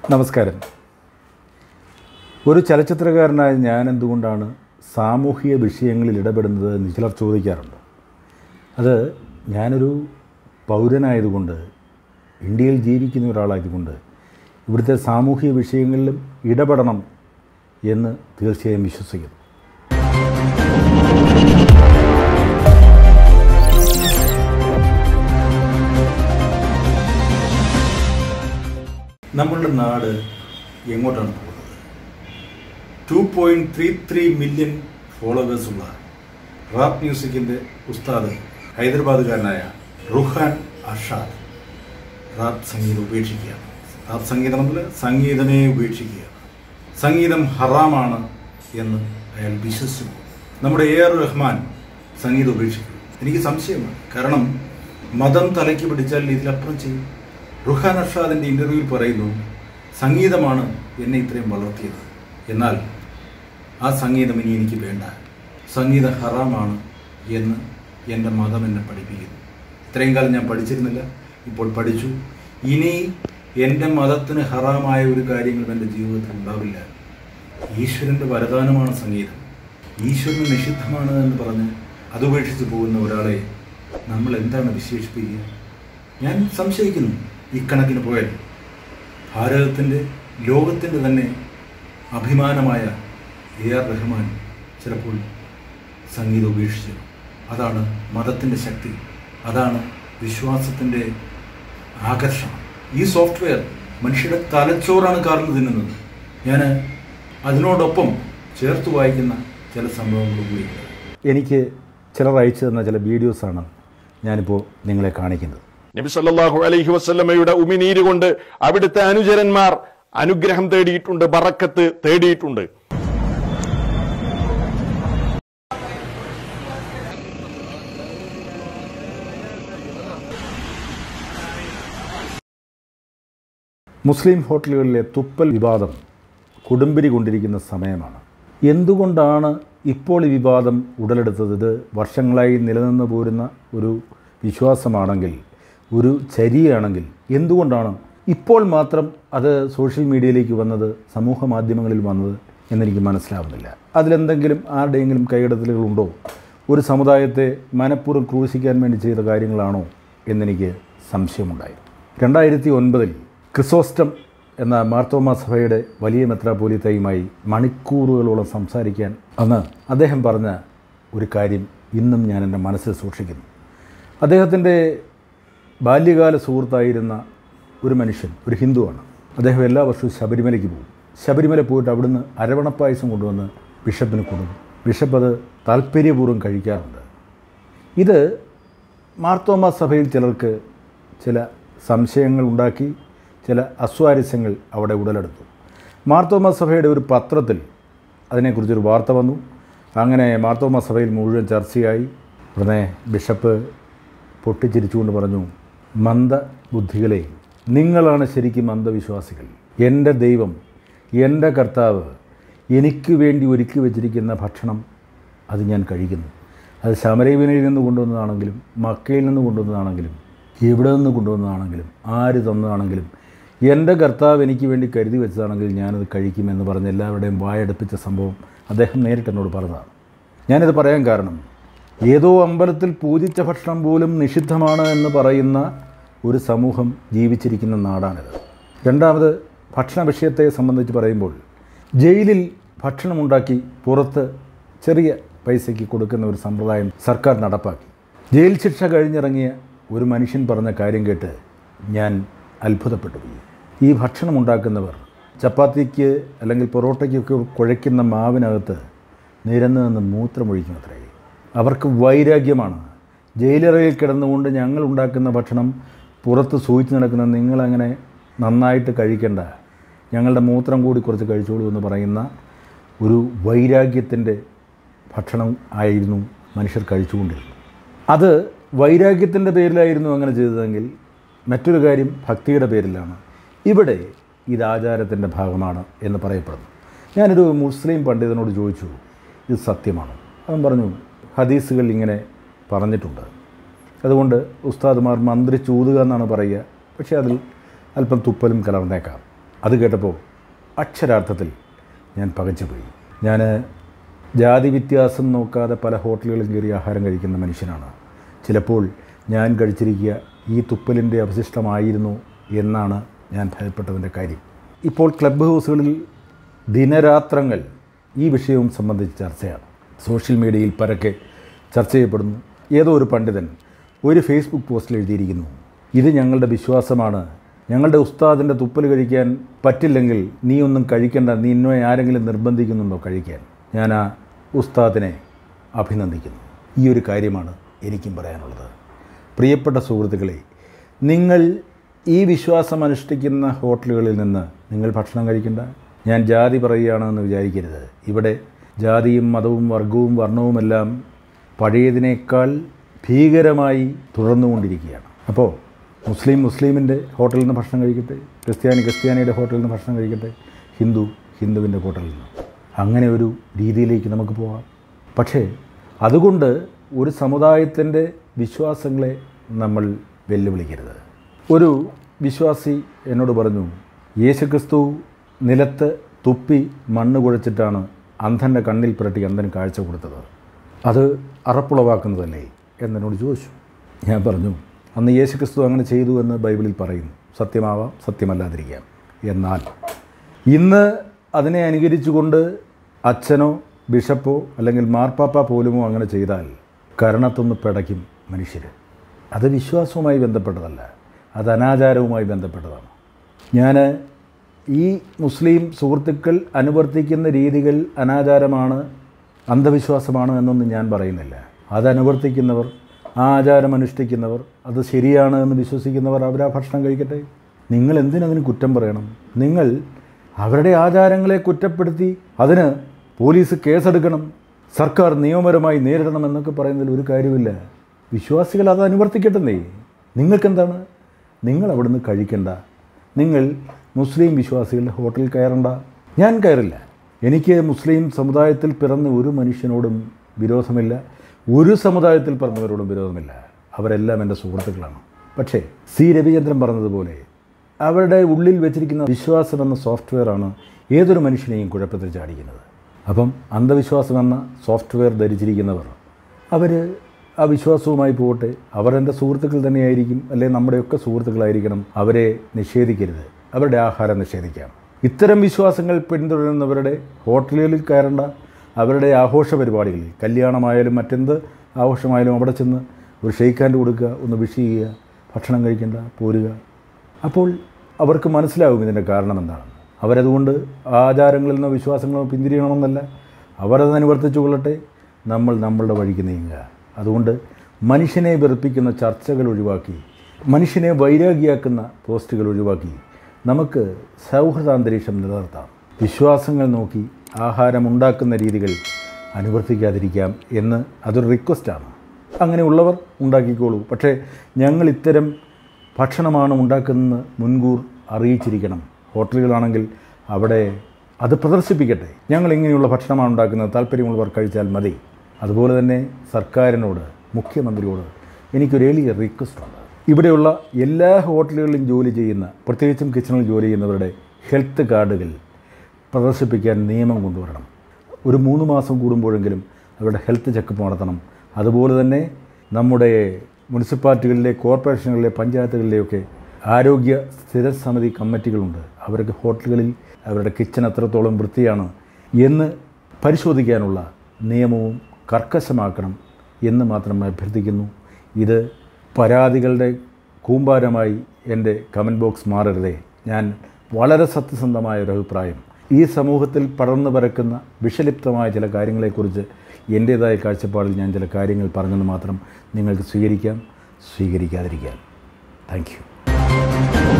നമസ്കാരം ഒരു ചലച്ചിത്രകാരനായ ഞാൻ എന്തുകൊണ്ടാണ് സാമൂഹിക വിഷയങ്ങളിൽ ഇടപെടുന്നത് എന്ന് ചിലർ ചോദിക്കാറുണ്ട് അത് ഞാനൊരു പൗരനായതുകൊണ്ട് ഇന്ത്യയിൽ ജീവിക്കുന്ന ഒരാളായതുകൊണ്ട് ഇവിടുത്തെ സാമൂഹിക വിഷയങ്ങളിലും ഇടപെടണം എന്ന് തീർച്ചയായും വിശ്വസിക്കുന്നു നമ്മളുടെ നാട് എങ്ങോട്ടാണ് പോകുന്നത് two point three three million ഫോളോവേഴ്സുള്ള റാപ്പ് മ്യൂസിക്കിൻ്റെ ഉസ്താദ് ഹൈദരാബാദുകാരനായ റുഹാൻ അഷാദ് റാപ്പ് സംഗീതം ഉപേക്ഷിക്കുകയാണ് റാപ്പ് സംഗീതം എന്നാൽ സംഗീതമേ ഉപേക്ഷിക്കുകയാണ് സംഗീതം ഹറാമാണ് എന്ന് അയാൾ വിശ്വസിച്ചു നമ്മുടെ എ ആർ റഹ്മാൻ സംഗീതം ഉപേക്ഷിക്കും എനിക്ക് സംശയമാണ് കാരണം മതം തലയ്ക്ക് പിടിച്ചാൽ ഇതിലപ്പുറം ചെയ്യും റുഹാൻ അർഷാദിൻ്റെ ഇൻ്റർവ്യൂവിൽ പറയുന്നു സംഗീതമാണ് എന്നെ ഇത്രയും വളർത്തിയത് എന്നാൽ ആ സംഗീതം ഇനി എനിക്ക് വേണ്ട സംഗീതം ഹറാമാണ് എന്ന് എൻ്റെ മതം എന്നെ പഠിപ്പിക്കുന്നു ഇത്രയും കാലം ഞാൻ പഠിച്ചിരുന്നില്ല ഇപ്പോൾ പഠിച്ചു ഇനി എൻ്റെ മതത്തിന് ഹറാമായ ഒരു കാര്യങ്ങളും എൻ്റെ ജീവിതത്തിൽ ഉണ്ടാവില്ല ഈശ്വരൻ്റെ വരദാനമാണ് സംഗീതം ഈശ്വരന് നിഷിദ്ധമാണ് എന്ന് പറഞ്ഞ് അതുപേക്ഷിച്ച് പോകുന്ന ഒരാളെ നമ്മൾ എന്താണ് വിശേഷിപ്പിക്കുക ഞാൻ സംശയിക്കുന്നു ഇക്കണക്കിന് പോയാൽ ഭാരതത്തിൻ്റെ ലോകത്തിൻ്റെ തന്നെ അഭിമാനമായ എ ആർ റഹ്മാൻ ചിലപ്പോൾ സംഗീതം ഉപേക്ഷിച്ചു അതാണ് മതത്തിൻ്റെ ശക്തി അതാണ് വിശ്വാസത്തിൻ്റെ ആകർഷണം ഈ സോഫ്റ്റ്വെയർ മനുഷ്യരുടെ തലച്ചോറാണ് കാർന്ന് തിന്നുന്നത് ഞാൻ അതിനോടൊപ്പം ചേർത്ത് വായിക്കുന്ന ചില സംഭവങ്ങൾ കൂടി എനിക്ക് ചിലർ അയച്ചു തന്ന ചില വീഡിയോസാണ് ഞാനിപ്പോൾ നിങ്ങളെ കാണിക്കുന്നത് നബി സല്ലല്ലാഹു അലൈഹി വസല്ലമയുടെ ഉമിനീര് കൊണ്ട് അവിടുത്തെ അനുചരന്മാർ അനുഗ്രഹം തേടിയിട്ടുണ്ട് ബറക്കത്ത് തേടിയിട്ടുണ്ട് മുസ്ലിം ഹോട്ടലുകളിലെ തുപ്പൽ വിവാദം കൊടുമ്പിരി കൊണ്ടിരിക്കുന്ന സമയമാണ് എന്തുകൊണ്ടാണ് ഇപ്പോൾ ഈ വിവാദം ഉടലെടുത്തത് ഇത് വർഷങ്ങളായി നിലനിന്ന് പോരുന്ന ഒരു വിശ്വാസമാണെങ്കിൽ ഒരു ചരിയാണെങ്കിൽ എന്തുകൊണ്ടാണ് ഇപ്പോൾ മാത്രം അത് സോഷ്യൽ മീഡിയയിലേക്ക് വന്നത് സമൂഹ മാധ്യമങ്ങളിൽ വന്നത് എന്നെനിക്ക് മനസ്സിലാവുന്നില്ല അതിലെന്തെങ്കിലും ആരുടെയെങ്കിലും കൈകടത്തലുകളുണ്ടോ ഒരു സമുദായത്തെ മനഃപൂർവ്വം ക്രൂശിക്കാൻ വേണ്ടി ചെയ്ത കാര്യങ്ങളാണോ എന്നെനിക്ക് സംശയമുണ്ടായി രണ്ടായിരത്തി ഒൻപതിൽ ക്രിസോസ്റ്റം എന്ന മാർത്തോമ സഭയുടെ വലിയ മെത്രാപോലിത്തയുമായി മണിക്കൂറുകളോളം സംസാരിക്കാൻ അന്ന് അദ്ദേഹം പറഞ്ഞ ഒരു കാര്യം ഇന്നും ഞാൻ എൻ്റെ മനസ്സിൽ സൂക്ഷിക്കുന്നു അദ്ദേഹത്തിൻ്റെ ബാല്യകാല സുഹൃത്തായിരുന്ന ഒരു മനുഷ്യൻ ഒരു ഹിന്ദുവാണ് അദ്ദേഹം എല്ലാ വർഷവും ശബരിമലയ്ക്ക് പോകും ശബരിമല പോയിട്ട് അവിടുന്ന് അരവണപ്പായസം കൊണ്ടുവന്ന് ബിഷപ്പിന് കൊടുക്കും ബിഷപ്പ് അത് താല്പര്യപൂർവ്വം കഴിക്കാറുണ്ട് ഇത് മാർത്തോമ സഭയിൽ ചിലർക്ക് ചില സംശയങ്ങൾ ഉണ്ടാക്കി ചില അസ്വാരസ്യങ്ങൾ അവിടെ ഉടലെടുത്തു മാർത്തോമ സഭയുടെ ഒരു പത്രത്തിൽ അതിനെക്കുറിച്ചൊരു വാർത്ത വന്നു അങ്ങനെ മാർത്തോമ സഭയിൽ മുഴുവൻ ചർച്ചയായി ഉടനെ ബിഷപ്പ് പൊട്ടിച്ചിരിച്ചുകൊണ്ട് പറഞ്ഞു മന്ദബുദ്ധികളെ നിങ്ങളാണ് ശരിക്കും മന്ദവിശ്വാസികൾ എൻ്റെ ദൈവം എൻ്റെ കർത്താവ് എനിക്ക് വേണ്ടി ഒരുക്കി വച്ചിരിക്കുന്ന ഭക്ഷണം അത് ഞാൻ കഴിക്കുന്നു അത് ശമരവിനയിൽ നിന്ന് കൊണ്ടുവന്നതാണെങ്കിലും മക്കയിൽ നിന്ന് കൊണ്ടുവന്നതാണെങ്കിലും എവിടെ നിന്ന് കൊണ്ടുവന്നതാണെങ്കിലും ആര് തന്നതാണെങ്കിലും എൻ്റെ കർത്താവ് എനിക്ക് വേണ്ടി കരുതി വെച്ചതാണെങ്കിൽ ഞാനത് കഴിക്കുമെന്ന് പറഞ്ഞ് എല്ലാവരുടെയും വായടുപ്പിച്ച സംഭവം അദ്ദേഹം നേരിട്ട് എന്നോട് പറഞ്ഞതാണ് ഞാനിത് പറയാൻ കാരണം ഏതോ അമ്പലത്തിൽ പൂജിച്ച ഭക്ഷണം പോലും നിഷിദ്ധമാണ് എന്ന് പറയുന്ന ഒരു സമൂഹം ജീവിച്ചിരിക്കുന്ന നാടാണിത് രണ്ടാമത് ഭക്ഷണ വിഷയത്തെ സംബന്ധിച്ച് പറയുമ്പോൾ ജയിലിൽ ഭക്ഷണമുണ്ടാക്കി പുറത്ത് ചെറിയ പൈസയ്ക്ക് കൊടുക്കുന്ന ഒരു സമ്പ്രദായം സർക്കാർ നടപ്പാക്കി ജയിൽ ശിക്ഷ കഴിഞ്ഞിറങ്ങിയ ഒരു മനുഷ്യൻ പറഞ്ഞ കാര്യം കേട്ട് ഞാൻ അത്ഭുതപ്പെട്ടു പോയി ഈ ഭക്ഷണം ഉണ്ടാക്കുന്നവർ ചപ്പാത്തിക്ക് അല്ലെങ്കിൽ പൊറോട്ടയ്ക്കൊക്കെ കുഴയ്ക്കുന്ന മാവിനകത്ത് നിരന്ന് നിന്ന് മൂത്രമൊഴിക്കും അത്രേ അവർക്ക് വൈരാഗ്യമാണ് ജയിലറയിൽ കിടന്നുകൊണ്ട് ഞങ്ങൾ ഉണ്ടാക്കുന്ന ഭക്ഷണം പുറത്ത് സൂചിച്ച് നടക്കുന്ന നിങ്ങളങ്ങനെ നന്നായിട്ട് കഴിക്കേണ്ട ഞങ്ങളുടെ മൂത്രം കൂടി കുറച്ച് കഴിച്ചോളൂ എന്ന് പറയുന്ന ഒരു വൈരാഗ്യത്തിൻ്റെ ഭക്ഷണം ആയിരുന്നു മനുഷ്യർ കഴിച്ചുകൊണ്ടിരുന്നത് അത് വൈരാഗ്യത്തിൻ്റെ പേരിലായിരുന്നു അങ്ങനെ ചെയ്തതെങ്കിൽ മറ്റൊരു കാര്യം ഭക്തിയുടെ പേരിലാണ് ഇവിടെ ഇത് ആചാരത്തിൻ്റെ ഭാഗമാണ് എന്ന് പറയപ്പെടുന്നു ഞാനൊരു മുസ്ലിം പണ്ഡിതനോട് ചോദിച്ചു ഇത് സത്യമാണോ അവൻ പറഞ്ഞു ഹദീസുകൾ ഇങ്ങനെ പറഞ്ഞിട്ടുണ്ട് അതുകൊണ്ട് ഉസ്താദുമാർ മന്ത്രി ചൂതുക എന്നാണ് പറയുക പക്ഷേ അതിൽ അല്പം തുപ്പലും കലർന്നേക്കാം അത് കേട്ടപ്പോൾ അക്ഷരാർത്ഥത്തിൽ ഞാൻ പകച്ചുപോയി ഞാൻ ജാതി വ്യത്യാസം നോക്കാതെ പല ഹോട്ടലുകളും കയറി ആഹാരം കഴിക്കുന്ന മനുഷ്യനാണ് ചിലപ്പോൾ ഞാൻ കഴിച്ചിരിക്കുക ഈ തുപ്പലിൻ്റെ അവശിഷ്ടമായിരുന്നു എന്നാണ് ഞാൻ ഭയപ്പെട്ടതിൻ്റെ കാര്യം ഇപ്പോൾ ക്ലബ്ബ് ഹൗസുകളിൽ ദിനരാത്രങ്ങൾ ഈ വിഷയവും സംബന്ധിച്ച് ചർച്ചയാണ് സോഷ്യൽ മീഡിയയിൽ പരക്കെ ചർച്ച ചെയ്യപ്പെടുന്നു ഏതോ ഒരു പണ്ഡിതൻ ഒരു ഫേസ്ബുക്ക് പോസ്റ്റിൽ എഴുതിയിരിക്കുന്നു ഇത് ഞങ്ങളുടെ വിശ്വാസമാണ് ഞങ്ങളുടെ ഉസ്താദിൻ്റെ തുപ്പൽ കഴിക്കാൻ പറ്റില്ലെങ്കിൽ നീ ഒന്നും കഴിക്കേണ്ട നീ ഇന്നോ ആരെങ്കിലും നിർബന്ധിക്കുന്നുണ്ടോ കഴിക്കാൻ ഞാൻ ആ ഉസ്താദിനെ അഭിനന്ദിക്കുന്നു ഈ ഒരു കാര്യമാണ് എനിക്കും പറയാനുള്ളത് പ്രിയപ്പെട്ട സുഹൃത്തുക്കളെ നിങ്ങൾ ഈ വിശ്വാസം അനുഷ്ഠിക്കുന്ന ഹോട്ടലുകളിൽ നിന്ന് നിങ്ങൾ ഭക്ഷണം കഴിക്കേണ്ട ഞാൻ ജാതി പറയുകയാണെന്ന് വിചാരിക്കരുത് ഇവിടെ ജാതിയും മതവും വർഗവും വർണ്ണവുമെല്ലാം പഴയതിനേക്കാൾ ഭീകരമായി തുടർന്നുകൊണ്ടിരിക്കുകയാണ് അപ്പോൾ മുസ്ലിം മുസ്ലിമിൻ്റെ ഹോട്ടലിൽ നിന്ന് ഭക്ഷണം കഴിക്കട്ടെ ക്രിസ്ത്യാനി ക്രിസ്ത്യാനിയുടെ ഹോട്ടലിൽ നിന്ന് ഭക്ഷണം കഴിക്കട്ടെ ഹിന്ദു ഹിന്ദുവിൻ്റെ ഹോട്ടലിൽ നിന്ന് അങ്ങനെ ഒരു രീതിയിലേക്ക് നമുക്ക് പോകാം പക്ഷേ അതുകൊണ്ട് ഒരു സമുദായത്തിൻ്റെ വിശ്വാസങ്ങളെ നമ്മൾ വെല്ലുവിളിക്കരുത് ഒരു വിശ്വാസി എന്നോട് പറഞ്ഞു യേശുക്രിസ്തു നിലത്ത് തുപ്പി മണ്ണ് കുഴച്ചിട്ടാണ് അന്ധൻ്റെ കണ്ണിൽ പുരട്ടി അന്ധന് കാഴ്ച കൊടുത്തത് അത് അറപ്പുളവാക്കുന്നതല്ലേ എന്നോട് ചോദിച്ചു ഞാൻ പറഞ്ഞു അന്ന് യേശുക്രിസ്തു അങ്ങനെ ചെയ്തു എന്ന് ബൈബിളിൽ പറയുന്നു സത്യമാവാം സത്യമല്ലാതിരിക്കാം എന്നാൽ ഇന്ന് അതിനെ അനുകരിച്ചുകൊണ്ട് അച്ഛനോ ബിഷപ്പോ അല്ലെങ്കിൽ മാർപ്പാപ്പ പോലുമോ അങ്ങനെ ചെയ്താൽ കരണത്തൊന്ന് പിടയ്ക്കും മനുഷ്യർ അത് വിശ്വാസവുമായി ബന്ധപ്പെട്ടതല്ല അത് അനാചാരവുമായി ബന്ധപ്പെട്ടതാണ് ഞാൻ ഈ മുസ്ലിം സുഹൃത്തുക്കൾ അനുവർത്തിക്കുന്ന രീതികൾ അനാചാരമാണ് അന്ധവിശ്വാസമാണ് എന്നൊന്നും ഞാൻ പറയുന്നില്ല അത് അനുവർത്തിക്കുന്നവർ ആ ആചാരം അനുഷ്ഠിക്കുന്നവർ അത് ശരിയാണ് എന്ന് വിശ്വസിക്കുന്നവർ അവർ ആ ഭക്ഷണം കഴിക്കട്ടെ നിങ്ങൾ എന്തിനതിന് കുറ്റം പറയണം നിങ്ങൾ അവരുടെ ആചാരങ്ങളെ കുറ്റപ്പെടുത്തി അതിന് പോലീസ് കേസെടുക്കണം സർക്കാർ നിയമപരമായി നേരിടണം എന്നൊക്കെ പറയുന്നതിൽ ഒരു കാര്യമില്ല വിശ്വാസികൾ അത് അനുവർത്തിക്കട്ടെന്നേ നിങ്ങൾക്കെന്താണ് നിങ്ങൾ അവിടുന്ന് കഴിക്കണ്ട നിങ്ങൾ മുസ്ലിം വിശ്വാസികളുടെ ഹോട്ടലിൽ കയറണ്ട ഞാൻ കയറില്ല എനിക്ക് മുസ്ലിം സമുദായത്തിൽ പിറന്ന ഒരു മനുഷ്യനോടും വിരോധമില്ല ഒരു സമുദായത്തിൽ പിറന്നവരോടും വിരോധമില്ല അവരെല്ലാം എൻ്റെ സുഹൃത്തുക്കളാണ് പക്ഷേ സി രവിചന്ദ്രൻ പറഞ്ഞതുപോലെ അവരുടെ ഉള്ളിൽ വെച്ചിരിക്കുന്ന വിശ്വാസം എന്ന സോഫ്റ്റ്വെയറാണ് ഏതൊരു മനുഷ്യനെയും കുഴപ്പത്തിൽ ചാടിക്കുന്നത് അപ്പം അന്ധവിശ്വാസം എന്ന സോഫ്റ്റ്വെയർ ധരിച്ചിരിക്കുന്നവർ അവർ ആ വിശ്വാസവുമായി പോകട്ടെ അവർ എൻ്റെ സുഹൃത്തുക്കൾ തന്നെയായിരിക്കും അല്ലെങ്കിൽ നമ്മുടെയൊക്കെ സുഹൃത്തുക്കളായിരിക്കണം അവരെ നിഷേധിക്കരുത് അവരുടെ ആഹാരം നിഷേധിക്കാം ഇത്തരം വിശ്വാസങ്ങൾ പിന്തുടരുന്നവരുടെ ഹോട്ടലുകളിൽ കയറേണ്ട അവരുടെ ആഘോഷ പരിപാടികളിൽ കല്യാണമായാലും മറ്റെന്ത് ആഘോഷമായാലും അവിടെ ചെന്ന് ഒരു ഷെയ്ക്ക് ഹാൻഡ് കൊടുക്കുക ഒന്ന് വിഷ് ചെയ്യുക ഭക്ഷണം കഴിക്കേണ്ട പോരുക അപ്പോൾ അവർക്ക് മനസ്സിലാവും ഇതിൻ്റെ കാരണം എന്താണ് അവരതുകൊണ്ട് ആചാരങ്ങളിൽ നിന്നോ വിശ്വാസങ്ങളോ പിന്തിരിയണമെന്നല്ല അവരത് അനുവർത്തിച്ചു കൊള്ളട്ടെ നമ്മൾ നമ്മളുടെ വഴിക്ക് നീങ്ങുക അതുകൊണ്ട് മനുഷ്യനെ വെറുപ്പിക്കുന്ന ചർച്ചകൾ ഒഴിവാക്കി മനുഷ്യനെ വൈരാഗിയാക്കുന്ന പോസ്റ്റുകൾ ഒഴിവാക്കി നമുക്ക് സൗഹൃദാന്തരീക്ഷം നിലനിർത്താം വിശ്വാസങ്ങൾ നോക്കി ആഹാരം ഉണ്ടാക്കുന്ന രീതികൾ അനുവർത്തിക്കാതിരിക്കാം എന്ന് അതൊരു റിക്വസ്റ്റാണ് അങ്ങനെയുള്ളവർ ഉണ്ടാക്കിക്കോളൂ പക്ഷേ ഞങ്ങൾ ഇത്തരം ഭക്ഷണമാണ് ഉണ്ടാക്കുന്നത് മുൻകൂർ അറിയിച്ചിരിക്കണം ഹോട്ടലുകളാണെങ്കിൽ അവിടെ അത് പ്രദർശിപ്പിക്കട്ടെ ഞങ്ങൾ ഇങ്ങനെയുള്ള ഭക്ഷണമാണ് ഉണ്ടാക്കുന്നത് താല്പര്യമുള്ളവർ കഴിച്ചാൽ മതി അതുപോലെ തന്നെ സർക്കാരിനോട് മുഖ്യമന്ത്രിയോട് എനിക്കൊരു എളിയ റിക്വസ്റ്റ് ഉണ്ട് ഇവിടെയുള്ള എല്ലാ ഹോട്ടലുകളിലും ജോലി ചെയ്യുന്ന പ്രത്യേകിച്ചും കിച്ചണിൽ ജോലി ചെയ്യുന്നവരുടെ ഹെൽത്ത് കാർഡുകൾ പ്രദർശിപ്പിക്കാൻ നിയമം കൊണ്ടുവരണം ഒരു മൂന്ന് മാസം കൂടുമ്പോഴെങ്കിലും അവരുടെ ഹെൽത്ത് ചെക്കപ്പ് നടത്തണം അതുപോലെ തന്നെ നമ്മുടെ മുനിസിപ്പാലിറ്റികളിലെ കോർപ്പറേഷനുകളിലെ പഞ്ചായത്തുകളിലെയൊക്കെ ആരോഗ്യ സ്ഥിരസമിതി കമ്മിറ്റികളുണ്ട് അവർക്ക് ഹോട്ടലുകളിൽ അവരുടെ കിച്ചൺ എത്രത്തോളം വൃത്തിയാണ് എന്ന് പരിശോധിക്കാനുള്ള നിയമവും കർക്കശമാക്കണം എന്ന് മാത്രം അഭ്യർത്ഥിക്കുന്നു ഇത് പരാതികളുടെ കൂമ്പാരമായി എൻ്റെ കമൻറ്റ് ബോക്സ് മാറരുതേ ഞാൻ വളരെ സത്യസന്ധമായ ഒരു അഭിപ്രായം ഈ സമൂഹത്തിൽ പടർന്നു പരക്കുന്ന വിഷലിപ്തമായ ചില കാര്യങ്ങളെക്കുറിച്ച് എൻ്റേതായ കാഴ്ചപ്പാടിൽ ഞാൻ ചില കാര്യങ്ങൾ പറഞ്ഞെന്ന് മാത്രം നിങ്ങൾക്ക് സ്വീകരിക്കാം സ്വീകരിക്കാതിരിക്കാം താങ്ക് യു